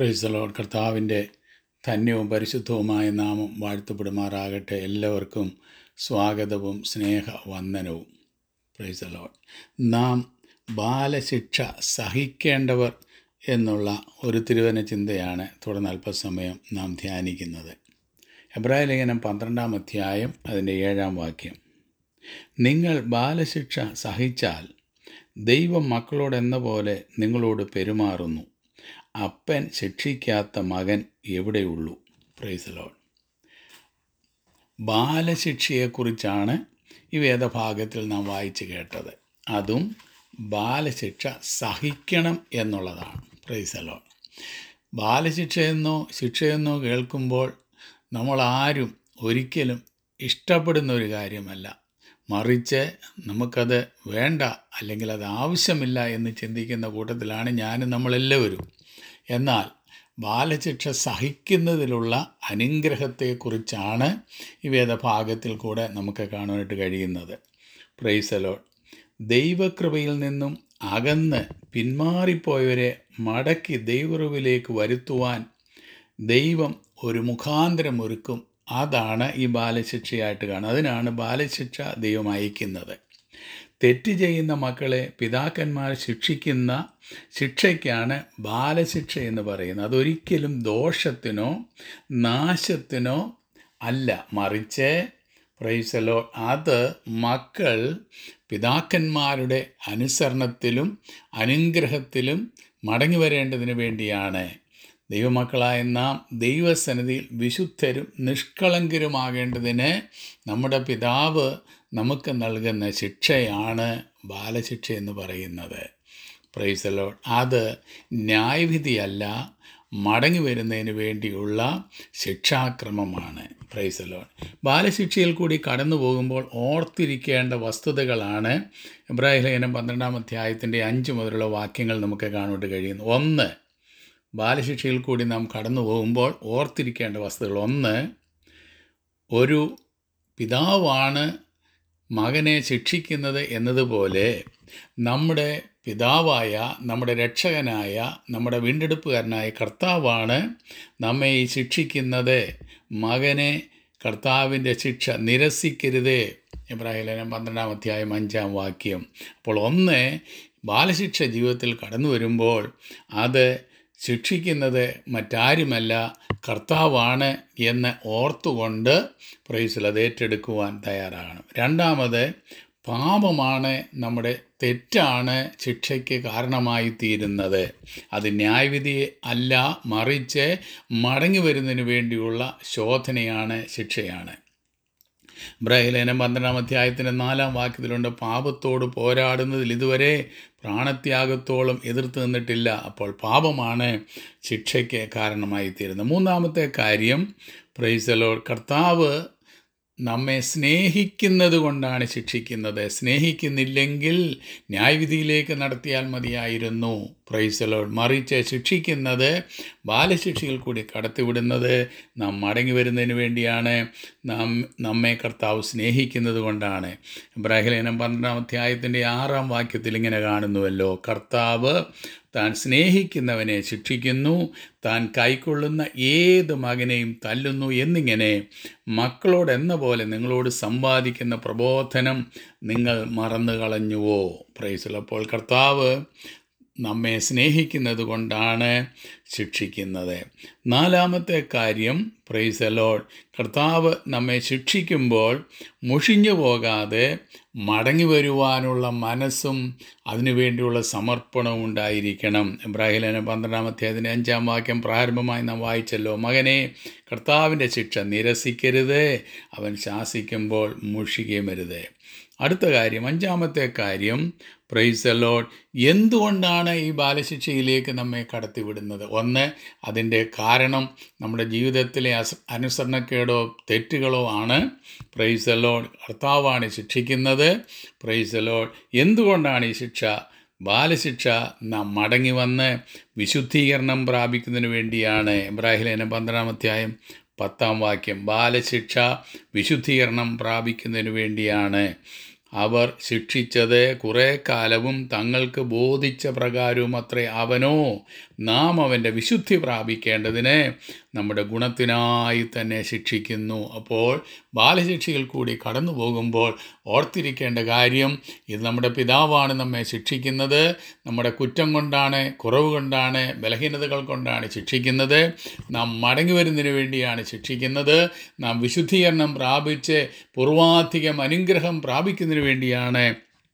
പ്രൈസലോൺ കർത്താവിൻ്റെ ധന്യവും പരിശുദ്ധവുമായ നാമം വാഴ്ത്തപ്പെടുമാറാകട്ടെ എല്ലാവർക്കും സ്വാഗതവും സ്നേഹ വന്ദനവും പ്രൈസലോൺ നാം ബാലശിക്ഷ സഹിക്കേണ്ടവർ എന്നുള്ള ഒരു തിരുവന ചിന്തയാണ് തുടർന്ന് അല്പസമയം നാം ധ്യാനിക്കുന്നത് എബ്രായ ലേഖനം പന്ത്രണ്ടാം അധ്യായം അതിൻ്റെ ഏഴാം വാക്യം നിങ്ങൾ ബാലശിക്ഷ സഹിച്ചാൽ ദൈവം മക്കളോടെന്ന പോലെ നിങ്ങളോട് പെരുമാറുന്നു അപ്പൻ ശിക്ഷിക്കാത്ത മകൻ എവിടെയുള്ളൂ പ്രൈസലോൺ ബാലശിക്ഷയെക്കുറിച്ചാണ് ഈ വേദഭാഗത്തിൽ നാം വായിച്ചു കേട്ടത് അതും ബാലശിക്ഷ സഹിക്കണം എന്നുള്ളതാണ് പ്രൈസലോൺ ബാലശിക്ഷയെന്നോ ശിക്ഷയെന്നോ കേൾക്കുമ്പോൾ നമ്മൾ ആരും ഒരിക്കലും ഇഷ്ടപ്പെടുന്ന ഒരു കാര്യമല്ല മറിച്ച് നമുക്കത് വേണ്ട അല്ലെങ്കിൽ അത് ആവശ്യമില്ല എന്ന് ചിന്തിക്കുന്ന കൂട്ടത്തിലാണ് ഞാനും നമ്മളെല്ലാവരും എന്നാൽ ബാലശിക്ഷ സഹിക്കുന്നതിലുള്ള അനുഗ്രഹത്തെക്കുറിച്ചാണ് ഈ വേദഭാഗത്തിൽ കൂടെ നമുക്ക് കാണുവാനായിട്ട് കഴിയുന്നത് പ്രൈസലോ ദൈവകൃപയിൽ നിന്നും അകന്ന് പിന്മാറിപ്പോയവരെ മടക്കി ദൈവറിവിലേക്ക് വരുത്തുവാൻ ദൈവം ഒരു മുഖാന്തരം ഒരുക്കും അതാണ് ഈ ബാലശിക്ഷയായിട്ട് കാണുന്നത് അതിനാണ് ബാലശിക്ഷ ദൈവം അയക്കുന്നത് തെറ്റ് ചെയ്യുന്ന മക്കളെ പിതാക്കന്മാർ ശിക്ഷിക്കുന്ന ശിക്ഷയ്ക്കാണ് ബാലശിക്ഷ എന്ന് പറയുന്നത് അതൊരിക്കലും ദോഷത്തിനോ നാശത്തിനോ അല്ല മറിച്ച് പ്രൈസലോ അത് മക്കൾ പിതാക്കന്മാരുടെ അനുസരണത്തിലും അനുഗ്രഹത്തിലും മടങ്ങി വരേണ്ടതിന് വേണ്ടിയാണ് ദൈവമക്കളായ നാം ദൈവസന്നിധിയിൽ വിശുദ്ധരും നിഷ്കളങ്കരുമാകേണ്ടതിന് നമ്മുടെ പിതാവ് നമുക്ക് നൽകുന്ന ശിക്ഷയാണ് ബാലശിക്ഷ എന്ന് പറയുന്നത് പ്രൈസലോ അത് ന്യായവിധിയല്ല മടങ്ങി വരുന്നതിന് വേണ്ടിയുള്ള ശിക്ഷാക്രമമാണ് പ്രൈസലോൺ ബാലശിക്ഷയിൽ കൂടി കടന്നു പോകുമ്പോൾ ഓർത്തിരിക്കേണ്ട വസ്തുതകളാണ് ഇബ്രാഹിം ലേഖനം പന്ത്രണ്ടാം അധ്യായത്തിൻ്റെ അഞ്ച് മുതലുള്ള വാക്യങ്ങൾ നമുക്ക് കാണുവാൻ കഴിയുന്നു ഒന്ന് ബാലശിക്ഷയിൽ കൂടി നാം കടന്നു പോകുമ്പോൾ ഓർത്തിരിക്കേണ്ട വസ്തുതകൾ ഒന്ന് ഒരു പിതാവാണ് മകനെ ശിക്ഷിക്കുന്നത് എന്നതുപോലെ നമ്മുടെ പിതാവായ നമ്മുടെ രക്ഷകനായ നമ്മുടെ വീണ്ടെടുപ്പുകാരനായ കർത്താവാണ് നമ്മെ ഈ ശിക്ഷിക്കുന്നത് മകനെ കർത്താവിൻ്റെ ശിക്ഷ നിരസിക്കരുതേ ഇബ്രാഹിം ലേഖനം പന്ത്രണ്ടാം അധ്യായം അഞ്ചാം വാക്യം അപ്പോൾ ഒന്ന് ബാലശിക്ഷ ജീവിതത്തിൽ കടന്നു വരുമ്പോൾ അത് ശിക്ഷിക്കുന്നത് മറ്റാരുമല്ല കർത്താവാണ് എന്ന് ഓർത്തുകൊണ്ട് പ്രൈസിൽ അത് ഏറ്റെടുക്കുവാൻ തയ്യാറാകണം രണ്ടാമത് പാപമാണ് നമ്മുടെ തെറ്റാണ് ശിക്ഷയ്ക്ക് കാരണമായി തീരുന്നത് അത് ന്യായവിധി അല്ല മറിച്ച് മടങ്ങി വരുന്നതിന് വേണ്ടിയുള്ള ശോധനയാണ് ശിക്ഷയാണ് ബ്രഹലേനം പന്ത്രണ്ടാം അധ്യായത്തിൻ്റെ നാലാം വാക്യത്തിലുണ്ട് പാപത്തോട് പോരാടുന്നതിൽ ഇതുവരെ പ്രാണത്യാഗത്തോളം എതിർത്ത് നിന്നിട്ടില്ല അപ്പോൾ പാപമാണ് ശിക്ഷയ്ക്ക് കാരണമായി തീരുന്നത് മൂന്നാമത്തെ കാര്യം പ്രൈസലോ കർത്താവ് നമ്മെ സ്നേഹിക്കുന്നത് കൊണ്ടാണ് ശിക്ഷിക്കുന്നത് സ്നേഹിക്കുന്നില്ലെങ്കിൽ ന്യായവിധിയിലേക്ക് നടത്തിയാൽ മതിയായിരുന്നു പ്രൈസലോൾ മറിച്ച് ശിക്ഷിക്കുന്നത് ബാലശിക്ഷയിൽ കൂടി കടത്തിവിടുന്നത് നാം മടങ്ങി വരുന്നതിന് വേണ്ടിയാണ് നാം നമ്മെ കർത്താവ് സ്നേഹിക്കുന്നത് കൊണ്ടാണ് ഇബ്രാഹിലേനം പന്ത്രണ്ടാം അധ്യായത്തിൻ്റെ ആറാം വാക്യത്തിൽ ഇങ്ങനെ കാണുന്നുവല്ലോ കർത്താവ് താൻ സ്നേഹിക്കുന്നവനെ ശിക്ഷിക്കുന്നു താൻ കൈക്കൊള്ളുന്ന ഏത് മകനെയും തല്ലുന്നു എന്നിങ്ങനെ മക്കളോടെന്ന പോലെ നിങ്ങളോട് സമ്പാദിക്കുന്ന പ്രബോധനം നിങ്ങൾ മറന്നു കളഞ്ഞുവോ പ്രൈസുള്ളപ്പോൾ കർത്താവ് നമ്മെ സ്നേഹിക്കുന്നത് കൊണ്ടാണ് ശിക്ഷിക്കുന്നത് നാലാമത്തെ കാര്യം പ്രൈസലോൾ കർത്താവ് നമ്മെ ശിക്ഷിക്കുമ്പോൾ മുഷിഞ്ഞു പോകാതെ മടങ്ങി വരുവാനുള്ള മനസ്സും അതിനുവേണ്ടിയുള്ള സമർപ്പണവും ഉണ്ടായിരിക്കണം ഇബ്രാഹിലേന പന്ത്രണ്ടാമത്തെ അതിൻ്റെ അഞ്ചാം വാക്യം പ്രാരംഭമായി നാം വായിച്ചല്ലോ മകനെ കർത്താവിൻ്റെ ശിക്ഷ നിരസിക്കരുത് അവൻ ശാസിക്കുമ്പോൾ മുഷികയും വരുത് അടുത്ത കാര്യം അഞ്ചാമത്തെ കാര്യം പ്രൈസലോഡ് എന്തുകൊണ്ടാണ് ഈ ബാലശിക്ഷയിലേക്ക് നമ്മെ കടത്തിവിടുന്നത് ഒന്ന് അതിൻ്റെ കാരണം നമ്മുടെ ജീവിതത്തിലെ അസ അനുസരണക്കേടോ തെറ്റുകളോ ആണ് പ്രൈസലോഡ് കർത്താവാണ് ശിക്ഷിക്കുന്നത് പ്രൈസലോഡ് എന്തുകൊണ്ടാണ് ഈ ശിക്ഷ ബാലശിക്ഷ നാം മടങ്ങി വന്ന് വിശുദ്ധീകരണം പ്രാപിക്കുന്നതിന് വേണ്ടിയാണ് ഇബ്രാഹിലേന പന്ത്രണ്ടാമധ്യായം പത്താം വാക്യം ബാലശിക്ഷ വിശുദ്ധീകരണം പ്രാപിക്കുന്നതിന് വേണ്ടിയാണ് അവർ ശിക്ഷിച്ചത് കുറേ കാലവും തങ്ങൾക്ക് ബോധിച്ച പ്രകാരവും അത്രേ അവനോ നാം അവൻ്റെ വിശുദ്ധി പ്രാപിക്കേണ്ടതിന് നമ്മുടെ ഗുണത്തിനായി തന്നെ ശിക്ഷിക്കുന്നു അപ്പോൾ ബാലശിക്ഷയിൽ കൂടി കടന്നു പോകുമ്പോൾ ഓർത്തിരിക്കേണ്ട കാര്യം ഇത് നമ്മുടെ പിതാവാണ് നമ്മെ ശിക്ഷിക്കുന്നത് നമ്മുടെ കുറ്റം കൊണ്ടാണ് കുറവ് കൊണ്ടാണ് ബലഹീനതകൾ കൊണ്ടാണ് ശിക്ഷിക്കുന്നത് നാം മടങ്ങി വരുന്നതിന് വേണ്ടിയാണ് ശിക്ഷിക്കുന്നത് നാം വിശുദ്ധീകരണം പ്രാപിച്ച് പൂർവാധികം അനുഗ്രഹം പ്രാപിക്കുന്നതിന് വേണ്ടിയാണ്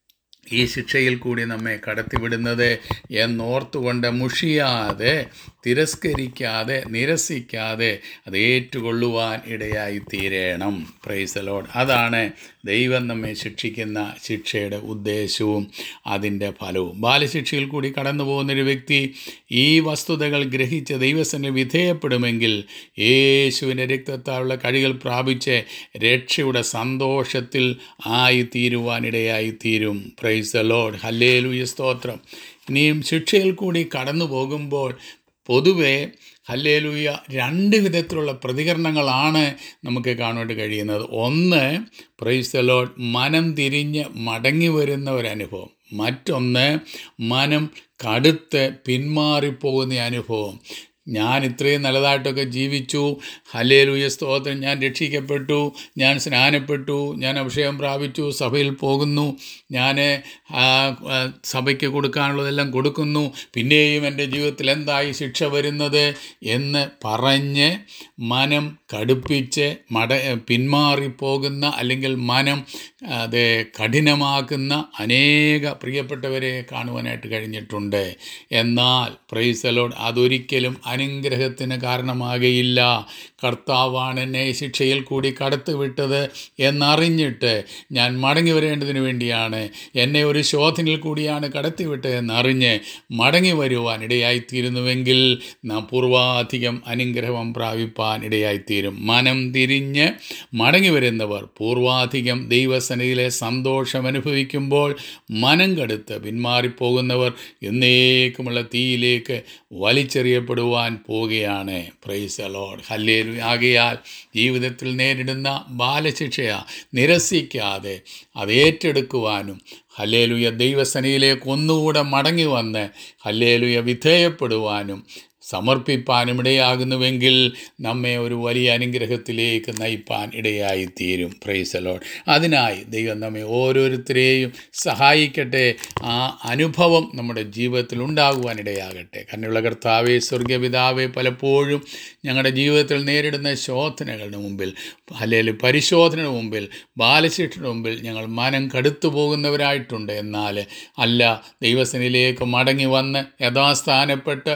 ഈ ശിക്ഷയിൽ കൂടി നമ്മെ കടത്തിവിടുന്നത് എന്നോർത്തുകൊണ്ട് മുഷിയാതെ തിരസ്കരിക്കാതെ നിരസിക്കാതെ അത് ഏറ്റുകൊള്ളുവാൻ ഇടയായി തീരണം പ്രൈസലോഡ് അതാണ് ദൈവം നമ്മെ ശിക്ഷിക്കുന്ന ശിക്ഷയുടെ ഉദ്ദേശവും അതിൻ്റെ ഫലവും ബാലശിക്ഷയിൽ കൂടി കടന്നു പോകുന്നൊരു വ്യക്തി ഈ വസ്തുതകൾ ഗ്രഹിച്ച് ദൈവത്തിന് വിധേയപ്പെടുമെങ്കിൽ യേശുവിൻ്റെ രക്തത്താലുള്ള കഴികൾ പ്രാപിച്ച് രക്ഷയുടെ സന്തോഷത്തിൽ ആയി തീരുവാനിടയായി തീരും പ്രൈസ് ലോഡ് ഹല്ലേലൂയ സ്തോത്രം ഇനിയും ശിക്ഷയിൽ കൂടി കടന്നു പോകുമ്പോൾ പൊതുവെ ഹല്ലേലൂയ രണ്ട് വിധത്തിലുള്ള പ്രതികരണങ്ങളാണ് നമുക്ക് കാണുവാൻ കഴിയുന്നത് ഒന്ന് പ്രൈസ് ലോഡ് മനം തിരിഞ്ഞ് മടങ്ങി വരുന്ന ഒരനുഭവം മറ്റൊന്ന് മനം കടുത്ത് പിന്മാറിപ്പോകുന്ന അനുഭവം ഞാൻ ഇത്രയും നല്ലതായിട്ടൊക്കെ ജീവിച്ചു ഹല്ലേലൂയ സ്തോത്രം ഞാൻ രക്ഷിക്കപ്പെട്ടു ഞാൻ സ്നാനപ്പെട്ടു ഞാൻ അഭിഷേകം പ്രാപിച്ചു സഭയിൽ പോകുന്നു ഞാൻ ആ, ആ, സഭയ്ക്ക് കൊടുക്കാനുള്ളതെല്ലാം കൊടുക്കുന്നു പിന്നെയും എൻ്റെ ജീവിതത്തിൽ എന്തായി ശിക്ഷ വരുന്നത് എന്ന് പറഞ്ഞ് മനം കടുപ്പിച്ച് മട പിന്മാറിപ്പോകുന്ന അല്ലെങ്കിൽ മനം അത് കഠിനമാക്കുന്ന അനേക പ്രിയപ്പെട്ടവരെ കാണുവാനായിട്ട് കഴിഞ്ഞിട്ടുണ്ട് എന്നാൽ പ്രൈസലോഡ് അതൊരിക്കലും അനുഗ്രഹത്തിന് കാരണമാകയില്ല കർത്താവാണ് എന്നെ ഈ ശിക്ഷയിൽ കൂടി കടത്തിവിട്ടത് എന്നറിഞ്ഞിട്ട് ഞാൻ മടങ്ങി വരേണ്ടതിന് വേണ്ടിയാണ് എന്നെ ഒരു ശോധനയിൽ കൂടിയാണ് കടത്തിവിട്ടത് എന്നറിഞ്ഞ് മടങ്ങി വരുവാൻ ഇടയായിത്തീരുന്നുവെങ്കിൽ നാം പൂർവാധികം അനുഗ്രഹം പ്രാപിപ്പാൻ ഇടയായിത്തീരും മനം തിരിഞ്ഞ് മടങ്ങി വരുന്നവർ പൂർവാധികം ദൈവസനയിലെ സന്തോഷം അനുഭവിക്കുമ്പോൾ മനം കടുത്ത് പിന്മാറിപ്പോകുന്നവർ എന്നേക്കുമുള്ള തീയിലേക്ക് വലിച്ചെറിയപ്പെടുവാൻ പോവുകയാണ് പ്രൈസ് ലോഡ് ഹല്ലേലു ആകയാൽ ജീവിതത്തിൽ നേരിടുന്ന ബാലശിക്ഷയ നിരസിക്കാതെ അത് ഏറ്റെടുക്കുവാനും ഹല്ലേലുയ ദൈവസനയിലേക്ക് ഒന്നുകൂടെ മടങ്ങി വന്ന് ഹല്ലേലുയ വിധേയപ്പെടുവാനും സമർപ്പിപ്പാനും ഇടയാകുന്നുവെങ്കിൽ നമ്മെ ഒരു വലിയ അനുഗ്രഹത്തിലേക്ക് നയിപ്പാൻ ഇടയായി തീരും പ്രൈസലോൺ അതിനായി ദൈവം നമ്മെ ഓരോരുത്തരെയും സഹായിക്കട്ടെ ആ അനുഭവം നമ്മുടെ ജീവിതത്തിൽ ഉണ്ടാകുവാൻ ഇടയാകട്ടെ കണ്ണുള്ള കർത്താവെ സ്വർഗപിതാവെ പലപ്പോഴും ഞങ്ങളുടെ ജീവിതത്തിൽ നേരിടുന്ന ശോധനകളുടെ മുമ്പിൽ അല്ലെങ്കിൽ പരിശോധനയുടെ മുമ്പിൽ ബാലശിക്ഷയുടെ മുമ്പിൽ ഞങ്ങൾ മനം കടുത്തു പോകുന്നവരായിട്ടുണ്ട് എന്നാൽ അല്ല ദൈവസനിലേക്ക് മടങ്ങി വന്ന് യഥാസ്ഥാനപ്പെട്ട്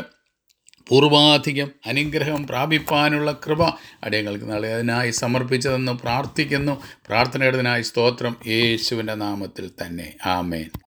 പൂർവാധികം അനുഗ്രഹം പ്രാപിപ്പാനുള്ള കൃപ അടയങ്ങൾക്ക് നാളെ അതിനായി സമർപ്പിച്ചതെന്ന് പ്രാർത്ഥിക്കുന്നു പ്രാർത്ഥനയുടേതിനായി സ്തോത്രം യേശുവിൻ്റെ നാമത്തിൽ തന്നെ ആമേൻ